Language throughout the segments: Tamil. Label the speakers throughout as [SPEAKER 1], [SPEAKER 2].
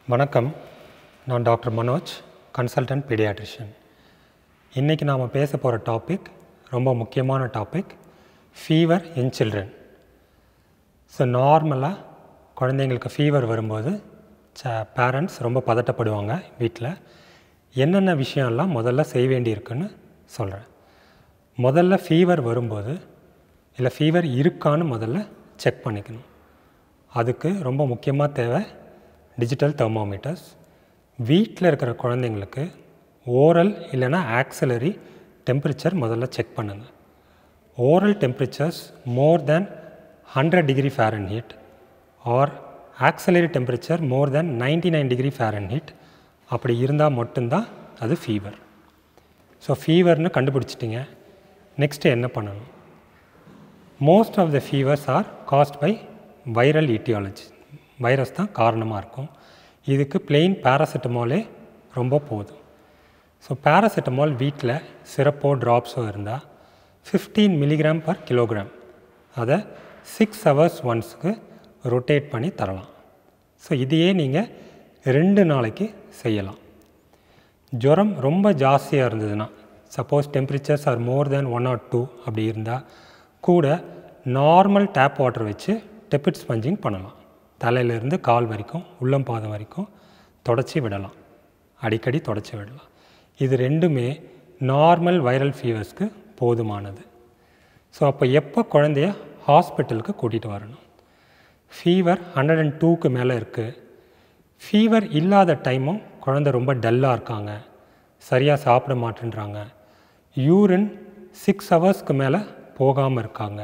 [SPEAKER 1] வணக்கம் நான் டாக்டர் மனோஜ் கன்சல்டன்ட் பீடியாட்ரிஷியன் இன்றைக்கி நாம் பேச போகிற டாபிக் ரொம்ப முக்கியமான topic fever in children so நார்மலாக குழந்தைங்களுக்கு ஃபீவர் வரும்போது ச பேரண்ட்ஸ் ரொம்ப பதட்டப்படுவாங்க வீட்டில் என்னென்ன விஷயம்லாம் முதல்ல செய்ய வேண்டியிருக்குன்னு சொல்கிறேன் முதல்ல ஃபீவர் வரும்போது இல்லை ஃபீவர் இருக்கான்னு முதல்ல செக் பண்ணிக்கணும் அதுக்கு ரொம்ப முக்கியமாக தேவை டிஜிட்டல் தெர்மோமீட்டர்ஸ் வீட்டில் இருக்கிற குழந்தைங்களுக்கு ஓரல் இல்லைன்னா ஆக்சலரி டெம்பரேச்சர் முதல்ல செக் பண்ணுங்கள் oral temperatures more than hundred degree Fahrenheit or axillary temperature more than ninety nine degree Fahrenheit அப்படி இருந்தால் மட்டும்தான் அது ஃபீவர் ஸோ ஃபீவர்னு கண்டுபிடிச்சிட்டிங்க நெக்ஸ்ட்டு என்ன பண்ணணும் most of the fevers are caused by viral aetiology virus தான் காரணமாக இருக்கும் இதுக்கு பிளெயின் பேராசிட்டமாலே ரொம்ப போதும் ஸோ பேராசிட்டமால் வீட்டில் சிரப்போ ட்ராப்ஸோ இருந்தால் ஃபிஃப்டீன் மில்லிகிராம் பர் கிலோகிராம் அதை சிக்ஸ் ஹவர்ஸ் ஒன்ஸுக்கு ரொட்டேட் பண்ணி தரலாம் ஸோ இதையே நீங்கள் ரெண்டு நாளைக்கு செய்யலாம் ஜுரம் ரொம்ப ஜாஸ்தியாக இருந்ததுன்னா suppose temperatures are more than one or two அப்படி இருந்தால் கூட நார்மல் டேப் வாட்டர் வச்சு டெபிட் ஸ்பஞ்சிங் பண்ணலாம் தலையிலேருந்து கால் வரைக்கும் உள்ளம் பாதம் வரைக்கும் தொடச்சி விடலாம் அடிக்கடி தொடச்சி விடலாம் இது ரெண்டுமே நார்மல் வைரல் ஃபீவர்ஸ்க்கு போதுமானது ஸோ அப்போ எப்போ குழந்தைய ஹாஸ்பிட்டலுக்கு கூட்டிகிட்டு வரணும் ஃபீவர் ஹண்ட்ரட் அண்ட் டூக்கு மேலே இருக்குது ஃபீவர் இல்லாத டைமும் குழந்தை ரொம்ப டல்லாக இருக்காங்க சரியாக சாப்பிட மாட்டேன்றாங்க யூரின் சிக்ஸ் ஹவர்ஸ்க்கு மேலே போகாமல் இருக்காங்க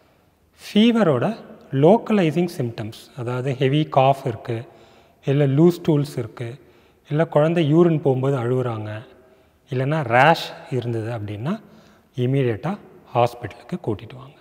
[SPEAKER 1] ஃபீவரோட லோக்கலைசிங் சிம்டம்ஸ் அதாவது ஹெவி காஃப் இருக்குது இல்லை லூஸ் டூல்ஸ் இருக்குது இல்லை குழந்தை யூரின் போகும்போது அழுகுறாங்க இல்லைன்னா ரேஷ் இருந்தது அப்படின்னா இமீடியட்டாக ஹாஸ்பிட்டலுக்கு கூட்டிகிட்டு வாங்க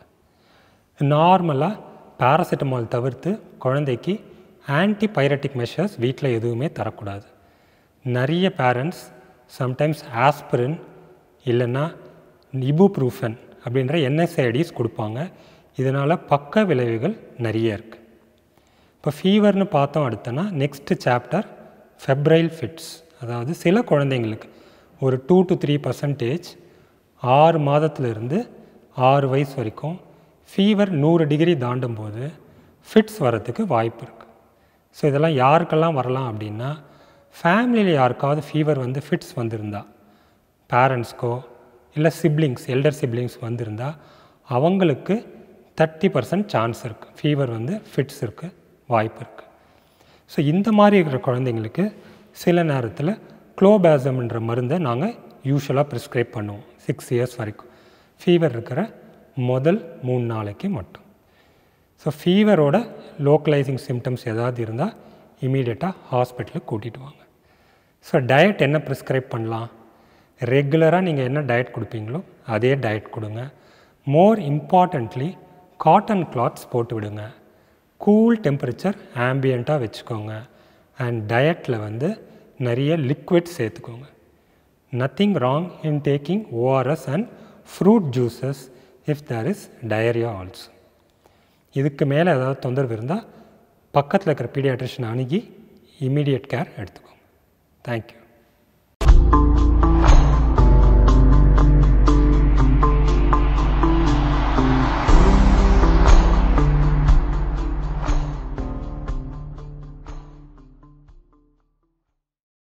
[SPEAKER 1] நார்மலாக பேராசிட்டமால் தவிர்த்து குழந்தைக்கு ஆன்டி பைரட்டிக் மெஷர்ஸ் வீட்டில் எதுவுமே தரக்கூடாது நிறைய பேரண்ட்ஸ் சம்டைம்ஸ் ஆஸ்பிரின் இல்லைன்னா இபுப்ரூஃபன் அப்படின்ற என்எஸ்ஐடிஸ் கொடுப்பாங்க இதனால் பக்க விளைவுகள் நிறைய இருக்குது இப்போ ஃபீவர்னு பார்த்தோம் அடுத்தனா நெக்ஸ்ட்டு சாப்டர் ஃபெப்ரைல் ஃபிட்ஸ் அதாவது சில குழந்தைங்களுக்கு ஒரு டூ டு த்ரீ பர்சன்டேஜ் ஆறு மாதத்துலேருந்து ஆறு வயசு வரைக்கும் ஃபீவர் நூறு டிகிரி தாண்டும் போது ஃபிட்ஸ் வரத்துக்கு வாய்ப்பு இருக்குது ஸோ இதெல்லாம் யாருக்கெல்லாம் வரலாம் அப்படின்னா ஃபேமிலியில் யாருக்காவது ஃபீவர் வந்து ஃபிட்ஸ் வந்திருந்தா பேரண்ட்ஸ்க்கோ இல்லை சிப்ளிங்ஸ் எல்டர் சிப்ளிங்ஸ் வந்திருந்தா அவங்களுக்கு தேர்ட்டி பர்சன்ட் சான்ஸ் இருக்குது ஃபீவர் வந்து ஃபிட்ஸ் இருக்குது வாய்ப்பு இருக்குது ஸோ இந்த மாதிரி இருக்கிற குழந்தைங்களுக்கு சில நேரத்தில் குளோபேசம்ன்ற மருந்தை நாங்கள் யூஸ்வலாக ப்ரிஸ்கிரைப் பண்ணுவோம் சிக்ஸ் இயர்ஸ் வரைக்கும் ஃபீவர் இருக்கிற முதல் மூணு நாளைக்கு மட்டும் ஸோ ஃபீவரோட லோக்கலைசிங் சிம்டம்ஸ் ஏதாவது இருந்தால் இமீடியட்டாக ஹாஸ்பிட்டலுக்கு கூட்டிகிட்டு வாங்க ஸோ டயட் என்ன ப்ரிஸ்கிரைப் பண்ணலாம் ரெகுலராக நீங்கள் என்ன டயட் கொடுப்பீங்களோ அதே டயட் கொடுங்க மோர் இம்பார்ட்டண்ட்லி காட்டன் கிளாத்ஸ் போட்டு விடுங்க கூல் டெம்பரேச்சர் ஆம்பியண்ட்டாக வச்சுக்கோங்க அண்ட் டயட்டில் வந்து நிறைய லிக்விட் சேர்த்துக்கோங்க nothing wrong in taking ORS and fruit juices if there is diarrhoea also இதுக்கு மேலே ஏதாவது தொந்தரவு இருந்தால் பக்கத்தில் இருக்கிற பீடியாட்ரிஷன் அணுகி இமீடியட் கேர் எடுத்துக்கோங்க தேங்க்யூ